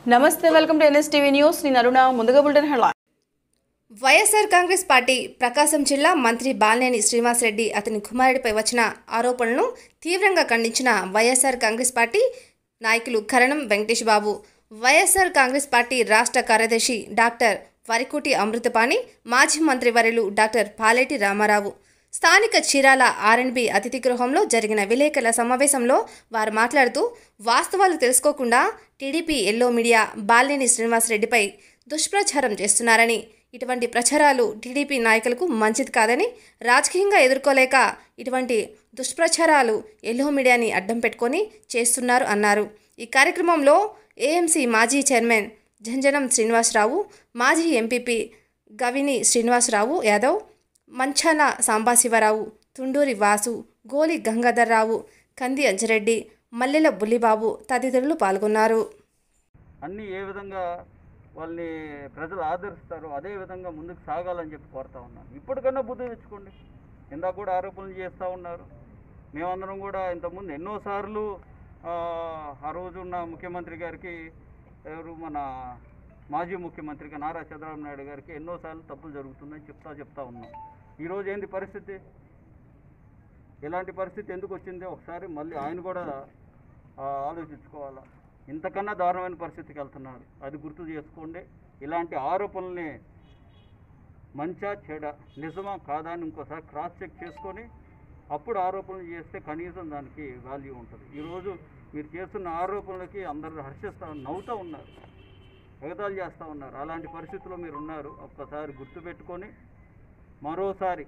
నమస్తే welcome to NS TV news నేను అరుణ ముందుగా bulletin headline YSR Congress party Prakasam జిల్లా మంత్రి బాలినేని శ్రీనివాసరెడ్డి అతని కుమారుడిపై వచ్చిన ఆరోపణలను తీవ్రంగా ఖండించిన వైఎస్ఆర్ కాంగ్రెస్ పార్టీ నాయకులు కరణం వెంకటేష్ బాబు వైఎస్ఆర్ కాంగ్రెస్ పార్టీ రాష్ట్ర కార్యదర్శి డాక్టర్ వరికుటి అమృతపాణి మాజీ మంత్రి వర్యులు డాక్టర్ పాలేటి రామారావు స్థానిక చీరాల ఆర్ఎండ్బి అతిథి గృహంలో జరిగిన విలేకరుల సమావేశంలో వారు మాట్లాడుతూ వాస్తవాలు తెలుసుకోకుండా టీడీపీ ఎల్లో మీడియా బాలినేని శ్రీనివాసరెడ్డిపై దుష్ప్రచారం చేస్తున్నారని ఇటువంటి ప్రచారాలు టీడీపీ నాయకులకు మంచిది కాదని రాజకీయంగా ఎదుర్కోలేక ఇటువంటి దుష్ప్రచారాలు ఎల్లో మీడియాని అడ్డం పెట్టుకొని చేస్తున్నారు అన్నారు ఈ కార్యక్రమంలో ఏఎంసీ మాజీ చైర్మన్ జంజనం శ్రీనివాసరావు మాజీ ఎంపీపీ గవిని శ్రీనివాసరావు యాదవ్ మంచాల సాంబాశివరావు తుండూరి వాసు గోలి గంగాధర్రావు కంది అంజరెడ్డి మల్లెల బుల్లిబాబు తదితరులు పాల్గొన్నారు అన్నీ ఏ విధంగా వాళ్ళని ప్రజలు ఆదరిస్తారో అదే విధంగా ముందుకు సాగాలని చెప్పి కోరుతా ఉన్నాను ఇప్పటికన్నా బుద్ధి తెచ్చుకోండి ఇందాక కూడా ఆరోపణలు చేస్తూ ఉన్నారు మేమందరం కూడా ఇంతకుముందు ఎన్నోసార్లు ఆ, ఆ రోజు ఉన్న ముఖ్యమంత్రి గారికి ఎవరు మన మాజీ ముఖ్యమంత్రికి నారా చంద్రబాబు నాయుడు గారికి ఎన్నోసార్లు తప్పులు జరుగుతుందని చెప్తా చెప్తా ఉన్నాం ఈరోజు ఏంది పరిస్థితి ఇలాంటి పరిస్థితి ఎందుకు వచ్చింది ఒకసారి మళ్ళీ ఆయన కూడా ఆ, ఆలోచించుకోవాలా ఇంతకన్నా దారుణమైన పరిస్థితికి వెళ్తున్నారు అది గుర్తు చేసుకోండి ఇలాంటి ఆరోపణల్ని మంచా చెడ నిజమా కాదా అని ఇంకోసారి క్రాస్ చెక్ చేసుకొని అప్పుడు ఆరోపణలు చేస్తే కనీసం దానికి వాల్యూ ఉంటుంది ఈరోజు మీరు చేస్తున్న ఆరోపణలకి అందరూ హర్షిస్తూ నవ్వుతూ ఉన్నారు ఎగతాళి చేస్తూ ఉన్నారు అలాంటి పరిస్థితిలో మీరు ఉన్నారు ఒక్కసారి గుర్తుపెట్టుకొని మరోసారి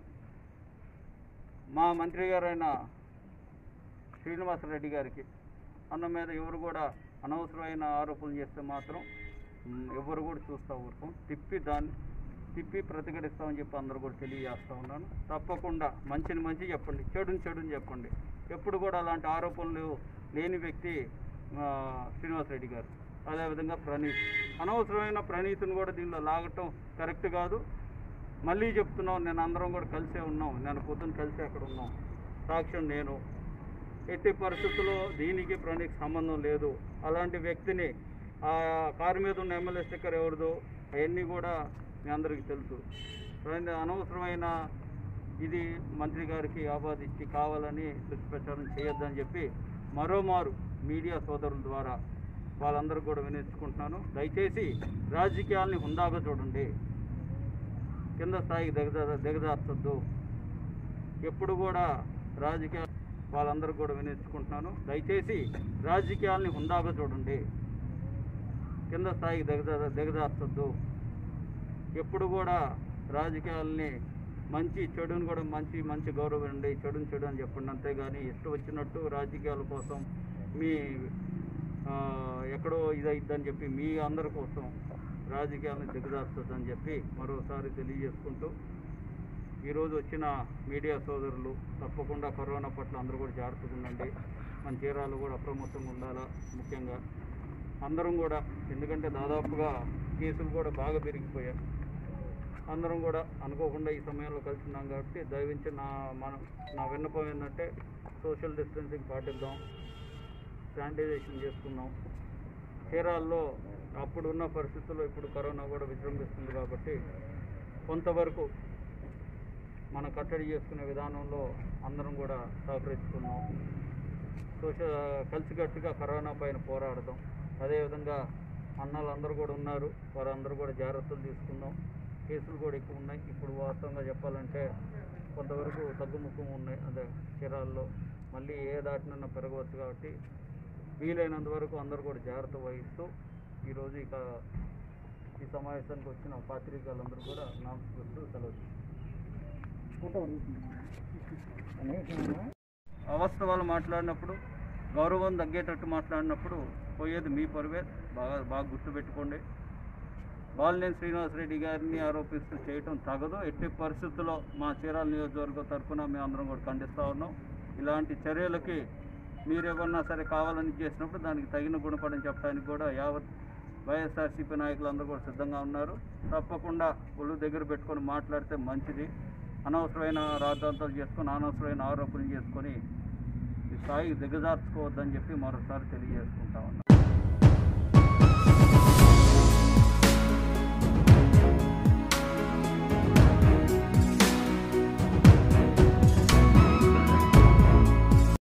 మా మంత్రి గారైన శ్రీనివాసరెడ్డి గారికి అన్న మీద ఎవరు కూడా అనవసరమైన ఆరోపణలు చేస్తే మాత్రం మ్, ఎవరు కూడా చూస్తూ ఊరుకోం తిప్పి దాన్ని తిప్పి ప్రతిఘటిస్తామని చెప్పి అందరూ కూడా తెలియజేస్తూ ఉన్నాను తప్పకుండా మంచిని మంచి చెప్పండి చెడుని చెడుని చెప్పండి ఎప్పుడు కూడా అలాంటి ఆరోపణలు లేని వ్యక్తి ఆ, శ్రీనివాసరెడ్డి గారు అదేవిధంగా ప్రణీత్ అనవసరమైన ప్రణీత్ని కూడా దీనిలో లాగటం కరెక్ట్ కాదు మళ్ళీ చెప్తున్నాం నేను అందరం కూడా కలిసే ఉన్నాం నేను పొద్దున్న కలిసి అక్కడ ఉన్నాం సాక్ష్యం నేను ఎట్టి పరిస్థితుల్లో దీనికి ప్రణీకి సంబంధం లేదు అలాంటి వ్యక్తిని ఆ కారు మీద ఉన్న ఎమ్మెల్యే స్టిక్కర్ ఎవరిదో అవన్నీ కూడా మీ అందరికీ తెలుసు ప్రణీ అనవసరమైన ఇది మంత్రి గారికి ఆపాదించి కావాలని దుష్ప్రచారం చేయొద్దని చెప్పి మరోమారు మీడియా సోదరుల ద్వారా వాళ్ళందరూ కూడా వినిపించుకుంటున్నాను దయచేసి రాజకీయాల్ని హుందాగా చూడండి కింద స్థాయికి దిగజా దిగజార్చొద్దు ఎప్పుడు కూడా రాజకీయ వాళ్ళందరూ కూడా వినిపించుకుంటున్నాను దయచేసి రాజకీయాల్ని హుందాగా చూడండి కింద స్థాయికి దిగజా దిగజార్చొద్దు ఎప్పుడు కూడా రాజకీయాల్ని మంచి చెడుని కూడా మంచి మంచి గౌరవం ఉండి చెడుని చెడు అని చెప్పండి అంతేగాని ఇష్టం వచ్చినట్టు రాజకీయాల కోసం మీ ఆ, ఎక్కడో ఇదైద్దని చెప్పి మీ అందరి కోసం రాజకీయాలను దిగజారుతుందని చెప్పి మరోసారి తెలియజేసుకుంటూ ఈరోజు వచ్చిన మీడియా సోదరులు తప్పకుండా కరోనా పట్ల అందరూ కూడా జాగ్రత్తగా ఉండండి మన చీరాలు కూడా అప్రమత్తంగా ఉండాలా ముఖ్యంగా అందరం కూడా ఎందుకంటే దాదాపుగా కేసులు కూడా బాగా పెరిగిపోయాయి అందరం కూడా అనుకోకుండా ఈ సమయంలో కలుస్తున్నాం కాబట్టి దయవించి నా మన నా విన్నపం ఏంటంటే సోషల్ డిస్టెన్సింగ్ పాటిద్దాం శానిటైజేషన్ చేసుకుందాం చీరాల్లో అప్పుడున్న పరిస్థితుల్లో ఇప్పుడు కరోనా కూడా విజృంభిస్తుంది కాబట్టి కొంతవరకు మన కట్టడి చేసుకునే విధానంలో అందరం కూడా సహకరించుకుందాం సోషల్ కలిసికట్టుగా కరోనా పైన పోరాడదాం అదేవిధంగా అన్నాలు అందరూ కూడా ఉన్నారు వారందరూ కూడా జాగ్రత్తలు తీసుకుందాం కేసులు కూడా ఎక్కువ ఉన్నాయి ఇప్పుడు వాస్తవంగా చెప్పాలంటే కొంతవరకు తగ్గుముఖం ఉన్నాయి అదే చీరాల్లో మళ్ళీ ఏ దాటినన్నా పెరగవచ్చు కాబట్టి వీలైనంత వరకు అందరూ కూడా జాగ్రత్త వహిస్తూ ఈరోజు ఇక ఈ సమావేశానికి వచ్చిన పాత్రికలందరూ కూడా నమస్కరిస్తూ సెలవు అవాస్తవాలు మాట్లాడినప్పుడు గౌరవం తగ్గేటట్టు మాట్లాడినప్పుడు పోయేది మీ పరువే బాగా బాగా గుర్తుపెట్టుకోండి బాలినేని శ్రీనివాసరెడ్డి గారిని ఆరోపిస్తూ చేయటం తగదు ఎట్టి పరిస్థితుల్లో మా చీరాల నియోజకవర్గం తరఫున మేము అందరం కూడా ఖండిస్తూ ఉన్నాం ఇలాంటి చర్యలకి మీరేమన్నా సరే కావాలని చేసినప్పుడు దానికి తగిన గుణపడని చెప్పడానికి కూడా యావత్ వైఎస్ఆర్సీపీ నాయకులందరూ కూడా సిద్ధంగా ఉన్నారు తప్పకుండా ఒళ్ళు దగ్గర పెట్టుకొని మాట్లాడితే మంచిది అనవసరమైన రాద్ధాంతాలు చేసుకొని అనవసరమైన ఆరోపణలు చేసుకొని ఈ స్థాయికి దిగజార్చుకోవద్దని చెప్పి మరోసారి తెలియజేసుకుంటా ఉన్నాం